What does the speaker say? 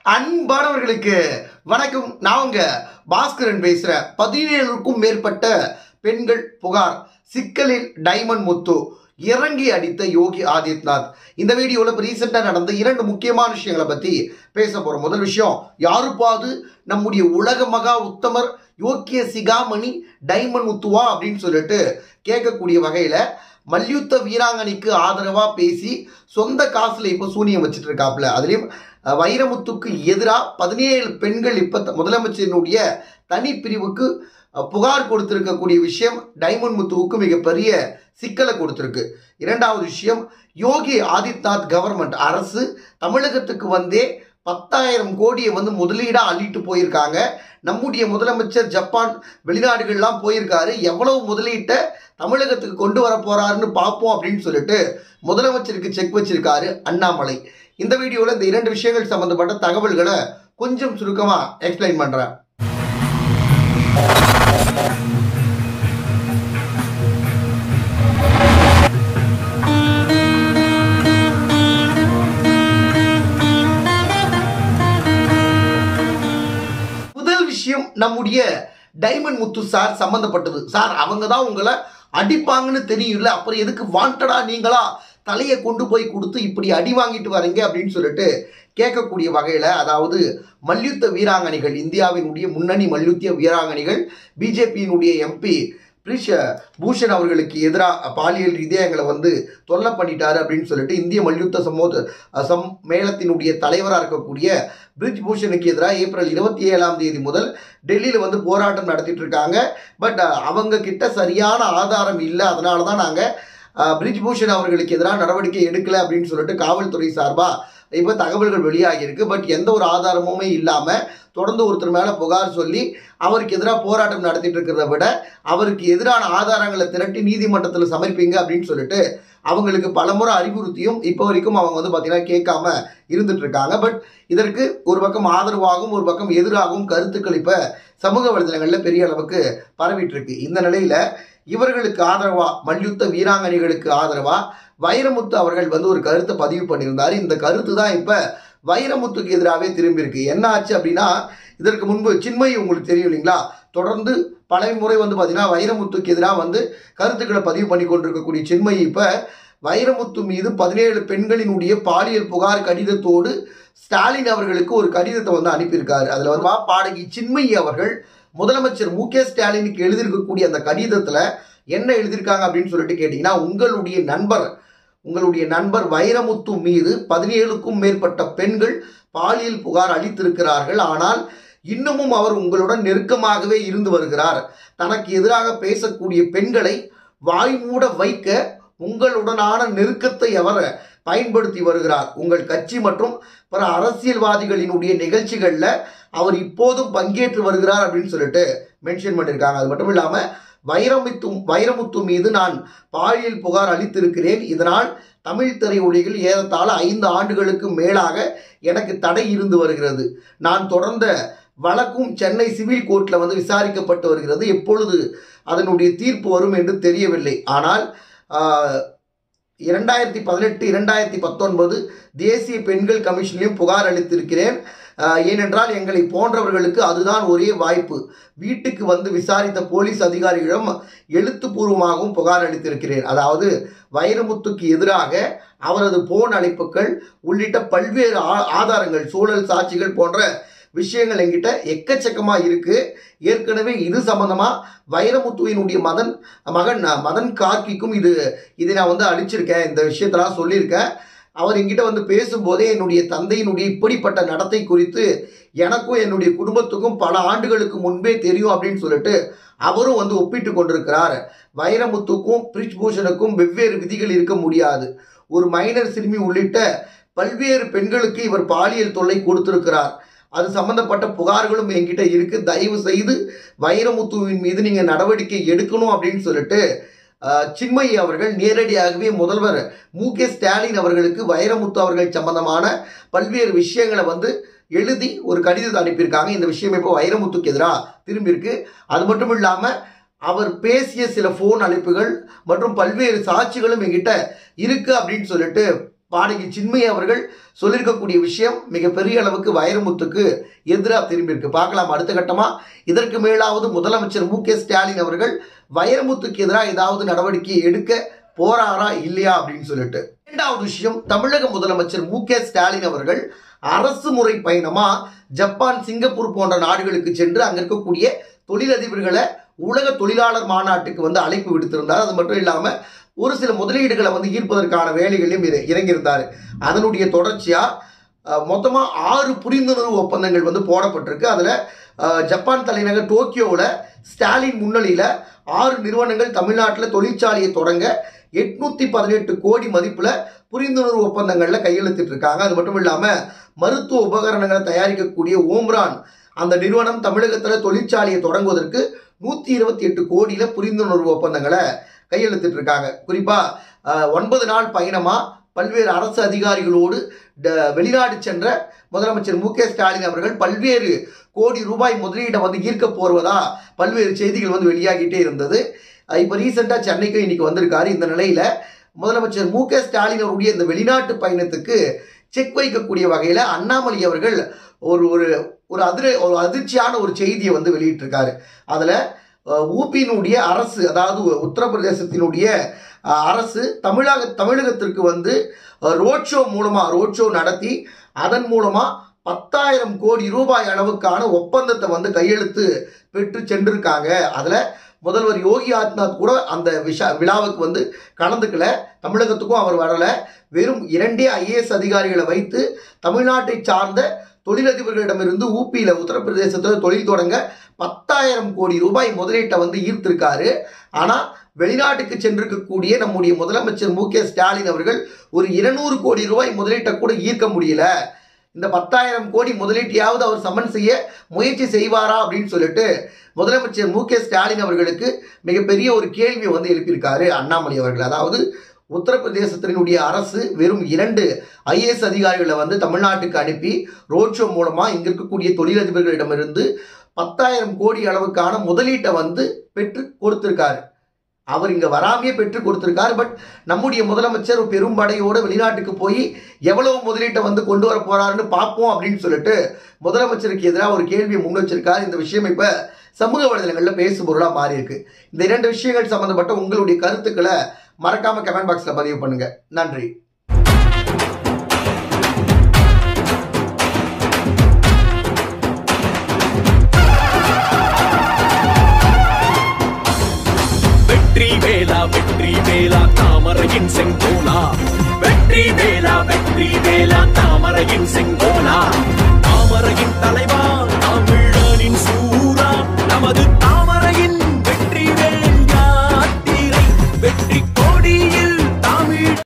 அன்பானவர்களுக்கு வணக்கம் நான் உங்க பாஸ்கரன் பேசுறேன் பதினேழுக்கும் மேற்பட்ட பெண்கள் புகார் சிக்கலில் டைமண்ட் முத்து இறங்கி அடித்த யோகி ஆதித்யநாத் இந்த வீடியோவில் இப்போ ரீசெண்டாக நடந்த இரண்டு முக்கியமான விஷயங்களை பற்றி பேச போகிறோம் முதல் விஷயம் யாருப்பாது நம்முடைய உலக மகா உத்தமர் யோக்கிய சிகாமணி டைமண்ட் முத்துவா அப்படின்னு சொல்லிட்டு கேட்கக்கூடிய வகையில் மல்யுத்த வீராங்கனைக்கு ஆதரவாக பேசி சொந்த காசில் இப்போ சூனியம் வச்சுட்டு இருக்காப்புல அதுலேயும் அஹ், வைரமுத்துக்கு எதிராக பதினேழு பெண்கள் இப்போ த- முதலமைச்சரினுடைய தனி பிரிவுக்கு அஹ், புகார் கொடுத்திருக்கக்கூடிய விஷயம் டைமண்ட் முத்துவுக்கு மிகப்பெரிய சிக்கலை கொடுத்திருக்கு இரண்டாவது விஷயம் யோகி ஆதித்யநாத் கவர்மெண்ட் அரசு தமிழகத்துக்கு வந்தே பத்தாயிரம் கோடியை வந்து முதலீடாக அள்ளிட்டு போயிருக்காங்க நம்முடைய முதலமைச்சர் ஜப்பான் வெளிநாடுகள்லாம் போயிருக்காரு எவ்வளவு முதலீட்டை தமிழகத்துக்கு கொண்டு வர போறாருன்னு பார்ப்போம் அப்படின்னு சொல்லிட்டு முதலமைச்சருக்கு செக் வச்சிருக்காரு அண்ணாமலை இந்த வீடியோவில் இந்த இரண்டு விஷயங்கள் சம்பந்தப்பட்ட தகவல்களை கொஞ்சம் சுருக்கமாக எக்ஸ்பிளைன் பண்ணுறேன் முதல் விஷயம் நம்முடைய டைமண்ட் முத்து சார் சம்பந்தப்பட்டது சார் அவங்க தான் உங்களை அடிப்பாங்கன்னு தெரியும்ல அப்புறம் எதுக்கு வாண்டடா நீங்களா தலையை கொண்டு போய் கொடுத்து இப்படி அடி வாங்கிட்டு வரீங்க அப்படின்னு சொல்லிட்டு கேட்கக்கூடிய வகையில் அதாவது மல்யுத்த வீராங்கனைகள் இந்தியாவினுடைய முன்னணி மல்யுத்த வீராங்கனைகள் பிஜேபியினுடைய எம்பி பிரிஷ பூஷன் அவர்களுக்கு எதிராக பாலியல் ரீதியாக எங்களை வந்து தொல்லை பண்ணிட்டாரு அப்படின்னு சொல்லிட்டு இந்திய மல்யுத்த சமூக சம் மேளத்தினுடைய தலைவராக இருக்கக்கூடிய பிரிஜ் பூஷனுக்கு எதிராக ஏப்ரல் இருபத்தி ஏழாம் தேதி முதல் டெல்லியில் வந்து போராட்டம் நடத்திட்டு இருக்காங்க பட் அவங்க கிட்ட சரியான ஆதாரம் இல்லை அதனால தான் நாங்கள் பிரிஜ் பூஷன் அவர்களுக்கு எதிராக நடவடிக்கை எடுக்கல அப்படின்னு சொல்லிட்டு காவல்துறை சார்பாக இப்போ தகவல்கள் வெளியாகி இருக்கு பட் எந்த ஒரு ஆதாரமுமே இல்லாமல் தொடர்ந்து ஒருத்தர் மேலே புகார் சொல்லி அவருக்கு எதிராக போராட்டம் நடத்திட்டு இருக்கிறத விட அவருக்கு எதிரான ஆதாரங்களை திரட்டி நீதிமன்றத்தில் சமர்ப்பிங்க அப்படின்னு சொல்லிட்டு அவங்களுக்கு பலமுறை அறிவுறுத்தியும் இப்போ வரைக்கும் அவங்க வந்து பார்த்தீங்கன்னா கேட்காம இருந்துட்டு இருக்காங்க பட் இதற்கு ஒரு பக்கம் ஆதரவாகவும் ஒரு பக்கம் எதிராகவும் கருத்துக்கள் இப்போ சமூக வலைதளங்களில் பெரிய அளவுக்கு பரவிட்டு இருக்கு இந்த நிலையில இவர்களுக்கு ஆதரவா மல்யுத்த வீராங்கனைகளுக்கு ஆதரவா வைரமுத்து அவர்கள் வந்து ஒரு கருத்தை பதிவு பண்ணியிருந்தார் இந்த கருத்து தான் இப்போ வைரமுத்துக்கு எதிராகவே திரும்பி இருக்கு என்ன ஆச்சு அப்படின்னா இதற்கு முன்பு சின்மயி உங்களுக்கு தெரியும் இல்லைங்களா தொடர்ந்து பல முறை வந்து பார்த்தீங்கன்னா வைரமுத்துக்கு எதிராக வந்து கருத்துக்களை பதிவு பண்ணி கொண்டிருக்கக்கூடிய சின்மயி இப்போ வைரமுத்து மீது பதினேழு பெண்களினுடைய பாலியல் புகார் கடிதத்தோடு ஸ்டாலின் அவர்களுக்கு ஒரு கடிதத்தை வந்து அனுப்பியிருக்காரு அதில் வந்து பாடகி சின்மயி அவர்கள் முதலமைச்சர் மு க ஸ்டாலினுக்கு எழுதியிருக்கக்கூடிய அந்த கடிதத்தில் என்ன எழுதியிருக்காங்க அப்படின்னு சொல்லிட்டு கேட்டிங்கன்னா உங்களுடைய நண்பர் உங்களுடைய நண்பர் வைரமுத்து மீது பதினேழுக்கும் மேற்பட்ட பெண்கள் பாலியல் புகார் அளித்திருக்கிறார்கள் ஆனால் இன்னமும் அவர் உங்களுடன் நெருக்கமாகவே இருந்து வருகிறார் தனக்கு எதிராக பேசக்கூடிய பெண்களை வாய்மூட வைக்க உங்களுடனான நெருக்கத்தை அவர் பயன்படுத்தி வருகிறார் உங்கள் கட்சி மற்றும் பிற அரசியல்வாதிகளினுடைய நிகழ்ச்சிகளில் அவர் இப்போதும் பங்கேற்று வருகிறார் அப்படின்னு சொல்லிட்டு மென்ஷன் பண்ணியிருக்காங்க அது மட்டும் இல்லாமல் வைரமுத்து வைரமுத்து மீது நான் பாலியல் புகார் அளித்திருக்கிறேன் இதனால் தமிழ் திரையுலகில் ஏறத்தாழ ஐந்து ஆண்டுகளுக்கு மேலாக எனக்கு தடை இருந்து வருகிறது நான் தொடர்ந்த வழக்கும் சென்னை சிவில் கோர்ட்டில் வந்து விசாரிக்கப்பட்டு வருகிறது எப்பொழுது அதனுடைய தீர்ப்பு வரும் என்று தெரியவில்லை ஆனால் ஆஹ், இரண்டாயிரத்தி பதினெட்டு இரண்டாயிரத்தி பத்தொன்பது தேசிய பெண்கள் கமிஷனிலும் புகார் அளித்திருக்கிறேன் ஆஹ், ஏனென்றால் எங்களை போன்றவர்களுக்கு அதுதான் ஒரே வாய்ப்பு வீட்டுக்கு வந்து விசாரித்த போலீஸ் அதிகாரிகளிடம் எழுத்துப்பூர்வமாகவும் புகார் அளித்திருக்கிறேன் அதாவது வைரமுத்துக்கு எதிராக அவரது போன் அழைப்புகள் உள்ளிட்ட பல்வேறு ஆ- ஆதாரங்கள் சூழல் சாட்சிகள் போன்ற விஷயங்கள் என்கிட்ட எக்கச்சக்கமா இருக்கு ஏற்கனவே இது சம்பந்தமா வைரமுத்துவினுடைய மதன் மகன் அஹ், மதன் கார்கிக்கும் இது இதை நான் வந்து அழிச்சிருக்கேன் இந்த விஷயத்தெல்லாம் சொல்லியிருக்கேன் அவர் என்கிட்ட வந்து பேசும்போதே என்னுடைய தந்தையினுடைய இப்படிப்பட்ட நடத்தை குறித்து எனக்கும் என்னுடைய குடும்பத்துக்கும் பல ஆண்டுகளுக்கு முன்பே தெரியும் அப்படின்னு சொல்லிட்டு அவரும் வந்து ஒப்பிட்டு கொண்டிருக்கிறார் வைரமுத்துக்கும் பிரிஜ் பூஷனுக்கும் வெவ்வேறு விதிகள் இருக்க முடியாது ஒரு மைனர் சிறுமி உள்ளிட்ட பல்வேறு பெண்களுக்கு இவர் பாலியல் தொல்லை கொடுத்திருக்கிறார் அது சம்பந்தப்பட்ட புகார்களும் என்கிட்ட இருக்கு தயவு செய்து வைரமுத்துவின் மீது நீங்க நடவடிக்கை எடுக்கணும் அப்படின்னு சொல்லிட்டு அஹ், சின்மயி அவர்கள் நேரடியாகவே முதல்வர் மு க ஸ்டாலின் அவர்களுக்கு வைரமுத்து அவர்கள் சம்பந்தமான பல்வேறு விஷயங்களை வந்து எழுதி ஒரு கடிதத்தை அனுப்பியிருக்காங்க இந்த விஷயம் இப்போ வைரமுத்துக்கு எதிராக திரும்பியிருக்கு அது மட்டும் இல்லாமல் அவர் பேசிய சில ஃபோன் அழைப்புகள் மற்றும் பல்வேறு சாட்சிகளும் என்கிட்ட இருக்கு அப்படின்னு சொல்லிட்டு பாடகி சின்மயி அவர்கள் சொல்லியிருக்கக்கூடிய விஷயம் மிகப்பெரிய அளவுக்கு வைரமுத்துக்கு எதிராக திரும்பியிருக்கு பார்க்கலாம் அடுத்த கட்டமா இதற்கு மேலாவது முதலமைச்சர் மு க ஸ்டாலின் அவர்கள் வைரமுத்துக்கு எதிராக ஏதாவது நடவடிக்கை எடுக்க போறாரா இல்லையா அப்படின்னு சொல்லிட்டு இரண்டாவது விஷயம் தமிழக முதலமைச்சர் மு க ஸ்டாலின் அவர்கள் அரசு முறை பயணமா ஜப்பான் சிங்கப்பூர் போன்ற நாடுகளுக்கு சென்று அங்க இருக்கக்கூடிய தொழிலதிபர்களை உலக தொழிலாளர் மாநாட்டுக்கு வந்து அழைப்பு விடுத்திருந்தார் அது மட்டும் இல்லாம ஒரு சில முதலீடுகளை வந்து ஈர்ப்பதற்கான வேலைகளிலும் இற- இறங்கியிருந்தார் அதனுடைய தொடர்ச்சியா அஹ், மொத்தமா ஆறு புரிந்துணர்வு ஒப்பந்தங்கள் வந்து போடப்பட்டிருக்கு அதுல அஹ், ஜப்பான் தலைநகர் டோக்கியோவில் ஸ்டாலின் முன்னிலையில் ஆறு நிறுவனங்கள் தமிழ்நாட்டில் தொழிற்சாலையை தொடங்க எட்நூத்தி பதினெட்டு கோடி மதிப்புல புரிந்துணர்வு ஒப்பந்தங்கள்ல கையெழுத்திட்டு இருக்காங்க அது மட்டும் இல்லாம மருத்துவ உபகரணங்களை தயாரிக்கக்கூடிய ஓம்ரான் அந்த நிறுவனம் தமிழகத்துல தொழிற்சாலையை தொடங்குவதற்கு நூத்தி இருபத்தி எட்டு கோடியில புரிந்துணர்வு ஒப்பந்தங்களை கையெழுத்திட்டு இருக்காங்க குறிப்பா அஹ், ஒன்பது நாள் பயணமா பல்வேறு அரசு அதிகாரிகளோடு ட- வெளிநாடு சென்ற முதலமைச்சர் மு க ஸ்டாலின் அவர்கள் பல்வேறு கோடி ரூபாய் முதலீடை வந்து ஈர்க்க போர்வதா பல்வேறு செய்திகள் வந்து வெளியாகிட்டே இருந்தது அஹ் இப்போ ரீசெண்டாக சென்னைக்கு இன்னைக்கு வந்திருக்காரு இந்த நிலையில முதலமைச்சர் மு க ஸ்டாலின் அவருடைய இந்த வெளிநாட்டு பயணத்துக்கு செக் வைக்கக்கூடிய வகையில் அண்ணாமலை அவர்கள் ஒரு ஒரு ஒரு அதிர ஒரு அதிர்ச்சியான ஒரு செய்தியை வந்து வெளியிட்டிருக்காரு அதில் ஊபியினுடைய அரசு அதாவது உத்தரப்பிரதேசத்தினுடைய அஹ், அரசு தமிழக தமிழகத்திற்கு வந்து ரோட் ஷோ மூலமாக ரோட் ஷோ நடத்தி அதன் மூலமாக பத்தாயிரம் கோடி ரூபாய் அளவுக்கான ஒப்பந்தத்தை வந்து கையெழுத்து பெற்று சென்றிருக்காங்க அதில் முதல்வர் யோகி ஆதித்யநாத் கூட அந்த விஷா விழாவுக்கு வந்து கலந்துக்கல தமிழகத்துக்கும் அவர் வரல வெறும் இரண்டே ஐஏஎஸ் அதிகாரிகளை வைத்து தமிழ்நாட்டை சார்ந்த தொழிலதிபர்களிடமிருந்து ஊபியில் உத்தரப்பிரதேசத்தில் தொழில் தொடங்க பத்தாயிரம் கோடி ரூபாய் முதலீட்டை வந்து ஈர்த்திருக்காரு ஆனால் வெளிநாட்டுக்கு சென்றிருக்கக்கூடிய நம்முடைய முதலமைச்சர் மு க ஸ்டாலின் அவர்கள் ஒரு இருநூறு கோடி ரூபாய் முதலீட்டை கூட ஈர்க்க முடியல இந்த பத்தாயிரம் கோடி முதலீட்டையாவது அவர் சமன் செய்ய முயற்சி செய்வாரா அப்படின்னு சொல்லிட்டு முதலமைச்சர் மு க ஸ்டாலின் அவர்களுக்கு மிகப்பெரிய ஒரு கேள்வியை வந்து எழுப்பியிருக்காரு அண்ணாமலை அவர்கள் அதாவது உத்தரப்பிரதேசத்தினுடைய அரசு வெறும் இரண்டு ஐஏஎஸ் அதிகாரிகளை வந்து தமிழ்நாட்டுக்கு அனுப்பி ரோட் ஷோ மூலமா இங்க இருக்கக்கூடிய தொழிலதிபர்களிடமிருந்து பத்தாயிரம் கோடி அளவுக்கான முதலீட்டை வந்து பெற்று கொடுத்திருக்காரு அவர் இங்க வராமையே பெற்று கொடுத்திருக்காரு பட் நம்முடைய முதலமைச்சர் ஒரு பெரும் படையோட வெளிநாட்டுக்கு போய் எவ்வளவு முதலீட்டை வந்து கொண்டு வர போறாருன்னு பார்ப்போம் அப்படின்னு சொல்லிட்டு முதலமைச்சருக்கு எதிராக ஒரு கேள்வியை முன் வச்சிருக்காரு இந்த விஷயம் இப்ப சமூக வலைதளங்களில் பேசு பொருளா மாறி இருக்கு இந்த இரண்டு விஷயங்கள் சம்பந்தப்பட்ட உங்களுடைய கருத்துக்களை மறக்காம கமெண்ட் பாக்ஸ்ல பதிவு பண்ணுங்க நன்றி வெற்றி வேலா வெற்றி வேலா தாமரையின் செங்கோலா வெற்றி வேலா வெற்றி வேலா தாமரையின் செங்கோலா